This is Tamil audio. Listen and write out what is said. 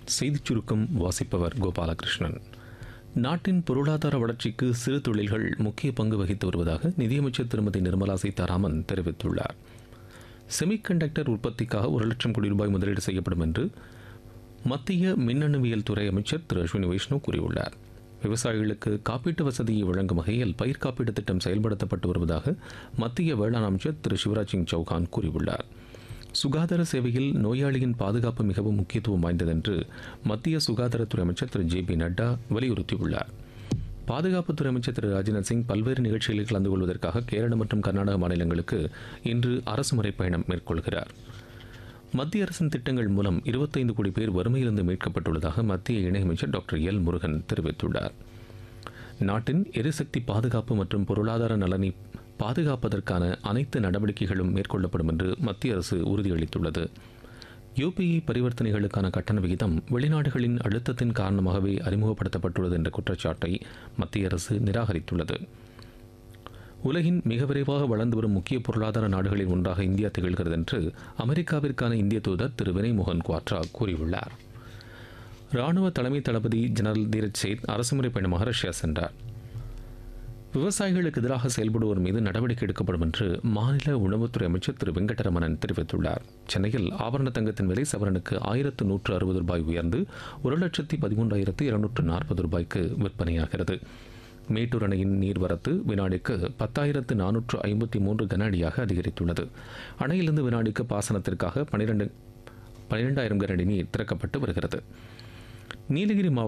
செய்திச் சுருக்கம் வாசிப்பவர் கோபாலகிருஷ்ணன் நாட்டின் பொருளாதார வளர்ச்சிக்கு சிறு தொழில்கள் முக்கிய பங்கு வகித்து வருவதாக நிதியமைச்சர் திருமதி நிர்மலா சீதாராமன் தெரிவித்துள்ளார் செமிகண்டக்டர் உற்பத்திக்காக ஒரு லட்சம் கோடி ரூபாய் முதலீடு செய்யப்படும் என்று மத்திய மின்னணுவியல் துறை அமைச்சர் திரு அஸ்வினி வைஷ்ணு கூறியுள்ளார் விவசாயிகளுக்கு காப்பீட்டு வசதியை வழங்கும் வகையில் பயிர் காப்பீட்டு திட்டம் செயல்படுத்தப்பட்டு வருவதாக மத்திய வேளாண் அமைச்சர் திரு சிவராஜ் சிங் சௌகான் கூறியுள்ளார் சுகாதார சேவையில் நோயாளியின் பாதுகாப்பு மிகவும் முக்கியத்துவம் வாய்ந்தது என்று மத்திய சுகாதாரத்துறை அமைச்சர் திரு ஜே பி நட்டா வலியுறுத்தியுள்ளார் பாதுகாப்புத்துறை அமைச்சர் திரு ராஜ்நாத் சிங் பல்வேறு நிகழ்ச்சிகளில் கலந்து கொள்வதற்காக கேரள மற்றும் கர்நாடக மாநிலங்களுக்கு இன்று அரசுமுறை பயணம் மேற்கொள்கிறார் மத்திய அரசின் திட்டங்கள் மூலம் இருபத்தைந்து கோடி பேர் வறுமையிலிருந்து மீட்கப்பட்டுள்ளதாக மத்திய இணையமைச்சர் டாக்டர் எல் முருகன் தெரிவித்துள்ளார் நாட்டின் எரிசக்தி பாதுகாப்பு மற்றும் பொருளாதார நலனை பாதுகாப்பதற்கான அனைத்து நடவடிக்கைகளும் மேற்கொள்ளப்படும் என்று மத்திய அரசு உறுதியளித்துள்ளது யூபிஐ பரிவர்த்தனைகளுக்கான கட்டண விகிதம் வெளிநாடுகளின் அழுத்தத்தின் காரணமாகவே அறிமுகப்படுத்தப்பட்டுள்ளது என்ற குற்றச்சாட்டை மத்திய அரசு நிராகரித்துள்ளது உலகின் மிக விரைவாக வளர்ந்து வரும் முக்கிய பொருளாதார நாடுகளில் ஒன்றாக இந்தியா திகழ்கிறது என்று அமெரிக்காவிற்கான இந்திய தூதர் திரு வினய் மோகன் குவாட்ரா கூறியுள்ளார் ராணுவ தலைமை தளபதி ஜெனரல் தீரஜ் சேத் அரசுமுறை பயணமாக ரஷ்யா சென்றார் விவசாயிகளுக்கு எதிராக செயல்படுவோர் மீது நடவடிக்கை எடுக்கப்படும் என்று மாநில உணவுத்துறை அமைச்சர் திரு வெங்கடரமணன் தெரிவித்துள்ளார் சென்னையில் ஆபரண தங்கத்தின் விலை சவரனுக்கு ஆயிரத்து நூற்று அறுபது ரூபாய் உயர்ந்து ஒரு லட்சத்தி பதிமூன்றாயிரத்து இருநூற்று நாற்பது ரூபாய்க்கு விற்பனையாகிறது மேட்டூர் அணையின் நீர்வரத்து வினாடிக்கு பத்தாயிரத்து நானூற்று ஐம்பத்தி மூன்று கன அடியாக அதிகரித்துள்ளது அணையிலிருந்து வினாடிக்கு பாசனத்திற்காக பனிரெண்டு பனிரெண்டாயிரம் கன அடி நீர் திறக்கப்பட்டு வருகிறது நீலகிரி மாவட்டம்